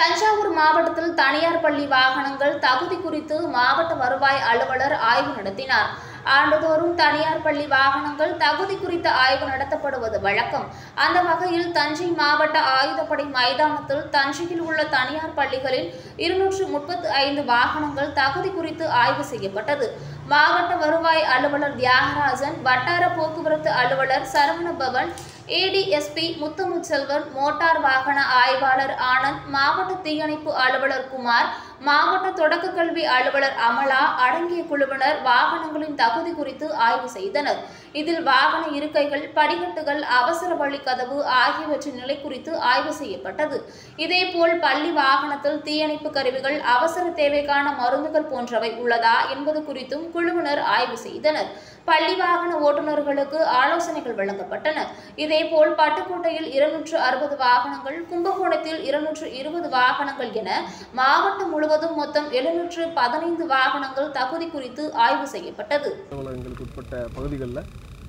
தஞ்சாவூர் மாவட்டத்தில் தனியார் பள்ளி வாகனங்கள் தகுதி குறித்து மாவட்ட வருவாய் அலுவலர் ஆய்வு நடத்தினார் ஆண்டுதோறும் தனியார் பள்ளி வாகனங்கள் தகுதி குறித்த ஆய்வு நடத்தப்படுவது வழக்கம் அந்த வகையில் தஞ்சை மாவட்ட ஆயுதப்படை மைதானத்தில் தஞ்சையில் உள்ள தனியார் பள்ளிகளில் இருநூற்று முப்பத்து ஐந்து வாகனங்கள் தகுதி குறித்து ஆய்வு செய்யப்பட்டது மாவட்ட வருவாய் அலுவலர் தியாகராஜன் வட்டார போக்குவரத்து அலுவலர் சரவணபவன் ஏடிஎஸ்பி முத்துமுச்செல்வன் மோட்டார் வாகன ஆய்வாளர் ஆனந்த் மாவட்ட தீயணைப்பு அலுவலர் குமார் மாவட்ட தொடக்க கல்வி அலுவலர் அமலா அடங்கிய குழுவினர் வாகனங்களின் தகுதி குறித்து ஆய்வு செய்தனர் இதில் வாகன இருக்கைகள் படிக்கட்டுகள் அவசர வழி கதவு ஆகியவற்றின் நிலை குறித்து ஆய்வு செய்யப்பட்டது இதேபோல் பள்ளி வாகனத்தில் தீயணைப்பு கருவிகள் அவசர தேவைக்கான மருந்துகள் போன்றவை உள்ளதா என்பது குறித்தும் குழுவினர் ஆய்வு செய்தனர் பள்ளி வாகன ஓட்டுநர்களுக்கு ஆலோசனைகள் வழங்கப்பட்டன இதேபோல் பட்டுக்கோட்டையில் இருநூற்று அறுபது வாகனங்கள் கும்பகோணத்தில் இருநூற்று இருபது வாகனங்கள் என மாவட்டம் முழுவதும் மொத்தம் எழுநூற்று பதினைந்து வாகனங்கள் தகுதி குறித்து ஆய்வு செய்யப்பட்டது அலுவலகங்களுக்கு உட்பட்ட பகுதிகளில்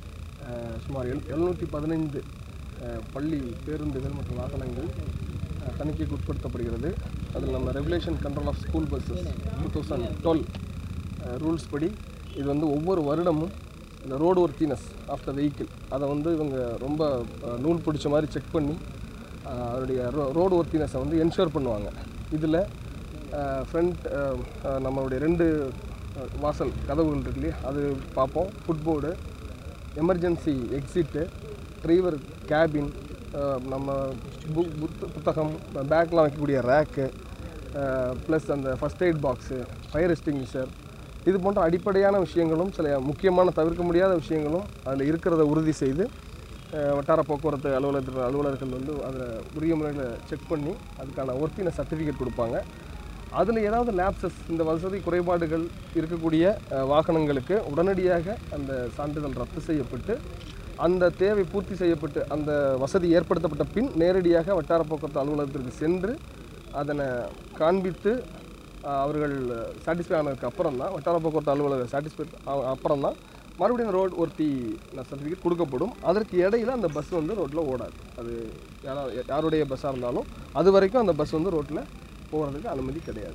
சுமார் எழு எழுநூற்றி பதினைந்து பள்ளி பேருந்துகள் மற்றும் வாகனங்கள் அஹ், தணிக்கைக்கு உட்படுத்தப்படுகிறது அதில் நம்ம regulation control of school buses two thousand twelve rules படி இது வந்து ஒவ்வொரு வருடமும் இந்த road worthiness of the vehicle அதை வந்து இவங்க ரொம்ப அஹ், நூல் பிடிச்ச மாதிரி செக் பண்ணி அஹ், அதனுடைய ரோ ரோடு ஒர்த்தினஸை வந்து என்ஷூர் பண்ணுவாங்க இதில் ஃப்ரண்ட் நம்மளுடைய ரெண்டு அஹ், வாசல் கதவுகள் இருக்கு இல்லையா அது பார்ப்போம் footboard emergency exit driver cabin நம்ம புக் புத்த- புத்தகம் பேக்லாம் வைக்கக்கூடிய ரேக்கு ப்ளஸ் அந்த first aid box fire extinguisher இது போன்ற அடிப்படையான விஷயங்களும் சில முக்கியமான தவிர்க்க முடியாத விஷயங்களும் அதில் இருக்கிறத உறுதி செய்து அஹ், வட்டார போக்குவரத்து அலுவலகத்தில் அலுவலர்கள் வந்து அதில் உரிய முறையில் செக் பண்ணி அதுக்கான ஒர்த்தின சர்டிஃபிகேட் கொடுப்பாங்க அதில் ஏதாவது லேப்சஸ் இந்த வசதி குறைபாடுகள் இருக்கக்கூடிய அஹ், வாகனங்களுக்கு உடனடியாக அந்த சான்றிதழ் ரத்து செய்யப்பட்டு அந்த தேவை பூர்த்தி செய்யப்பட்டு அந்த வசதி ஏற்படுத்தப்பட்ட பின் நேரடியாக வட்டார போக்குவரத்து அலுவலகத்திற்கு சென்று அதனை காண்பித்து அஹ், அவர்கள் சாட்டிஸ்ஃபை ஆனதுக்கு அப்புறம் தான் வட்டார போக்குவரத்து அலுவலகம் சாட்டிஸ்ஃபை அப்புறம் தான் மறுபடியும் ரோட் ஒர்த்தி சர்டிஃபிகேட் கொடுக்கப்படும் அதற்கு இடையில அந்த பஸ் வந்து ரோட்டில் ஓடாது அது யாரா யாருடைய பஸ்ஸாக இருந்தாலும் அது வரைக்கும் அந்த பஸ் வந்து ரோட்டில் போகிறதுக்கு அனுமதி கிடையாது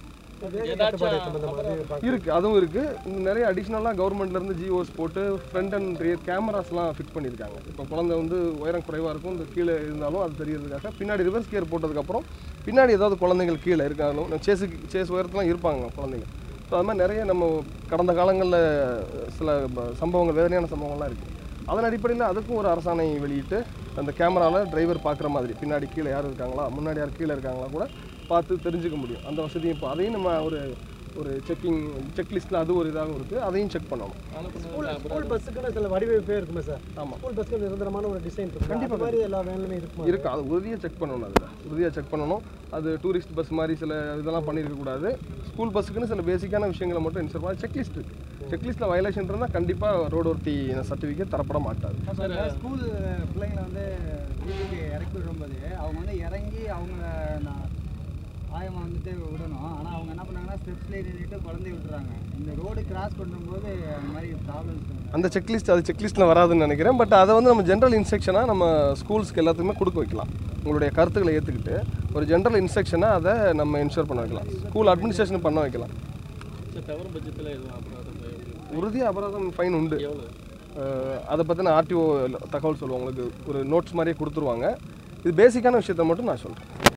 இருக்குது அதுவும் இருக்குது இன்னும் நிறைய அடிஷ்னலாக கவர்மெண்ட்லேருந்து ஜிஓஸ் போட்டு ஃப்ரண்ட் அண்ட் ரியர் கேமராஸ்லாம் ஃபிட் பண்ணியிருக்காங்க இப்போ குழந்தை வந்து உயரம் குறைவாக இருக்கும் இந்த கீழே இருந்தாலும் அது தெரியறதுக்காக பின்னாடி ரிவர்ஸ் கியர் போட்டதுக்கப்புறம் பின்னாடி ஏதாவது குழந்தைகள் கீழே இருக்காலும் சேஸுக்கு சேஸ் உயரத்துலாம் இருப்பாங்க குழந்தைங்க ஸோ அது மாதிரி நிறைய நம்ம கடந்த காலங்களில் சில ப- சம்பவங்கள் வேதனையான சம்பவங்கள்லாம் இருக்குது அதன் அடிப்படையில் அதுக்கும் ஒரு அரசாணை வெளியிட்டு அந்த கேமராவில் டிரைவர் பார்க்குற மாதிரி பின்னாடி கீழே யார் இருக்காங்களா முன்னாடி யார் கீழே இருக்காங்களா கூட பார்த்து தெரிஞ்சுக்க முடியும் அந்த வசதியும் இப்போ அதையும் நம்ம ஒரு ஒரு செக்கிங் செக்லிஸ்ட்டில் அது ஒரு இதாகவும் இருக்குது அதையும் செக் பண்ணணும் ஸ்கூல் ஸ்கூல் பஸ்ஸுக்குன்னு சில வடிவமைப்பே இருக்குமே சார் ஆமாம் ஸ்கூல் பஸ்க்கு நிரந்தரமான ஒரு டிசைன் இருக்கும் கண்டிப்பா, அந்த மாதிரி எல்லா வேலையுமே இருக்குமா இருக்குது அது உறுதியாக செக் பண்ணணும் அதில் உறுதியாக செக் பண்ணணும் அது டூரிஸ்ட் பஸ் மாதிரி சில இதெல்லாம் பண்ணியிருக்க கூடாது ஸ்கூல் பஸ்ஸுக்குன்னு சில பேசிக்கான விஷயங்களை மட்டும் இன்சர் பண்ணி செக்லிஸ்ட் இருக்குது செக்லிஸ்ட்டில் வயலேஷன் இருந்தால் கண்டிப்பாக ரோடு ஒர்த்தி சர்டிஃபிகேட் தரப்பட மாட்டாது ஸ்கூல் பிள்ளைங்களை வந்து வீட்டுக்கு இறக்கி விடும்போது அவங்க வந்து இறங்கி அவங்கள நான் ஆயமா வந்துட்டு விடணும் ஆனால் அவங்க என்ன பண்ணாங்கன்னா ஸ்டெப்ஸ்லேயே நின்றுட்டு குழந்தைய விட்டுறாங்க இந்த ரோடு கிராஸ் பண்ணும்போது அந்த மாதிரி ப்ராப்ளம்ஸ் அந்த செக்லிஸ்ட் அது செக்லிஸ்ட்டில் வராதுன்னு நினைக்கிறேன் பட் அதை வந்து நம்ம ஜென்ரல் இன்ஸ்ட்ரக்ஷனாக நம்ம ஸ்கூல்ஸ்க்கு எல்லாத்துக்குமே கொடுக்க வைக்கலாம் உங்களுடைய கருத்துக்களை ஏற்றுக்கிட்டு ஒரு ஜென்ரல் இன்ஸ்ட்ரக்ஷனாக அதை நம்ம இன்ஷூர் பண்ண வைக்கலாம் ஸ்கூல் அட்மினிஸ்ட்ரேஷன் பண்ண வைக்கலாம் தவறும் பட்சத்தில் எதுவும் அபராதம் பயம் உறுதியாக அபராதம் ஃபைன் உண்டு எவ்வளோ அஹ் அதை பற்றின ஆர்டிஓ தகவல் சொல்லுவோம் உங்களுக்கு ஒரு நோட்ஸ் மாதிரியே கொடுத்துருவாங்க இது பேசிக்கான விஷயத்த மட்டும் நான் சொல்கிறேன்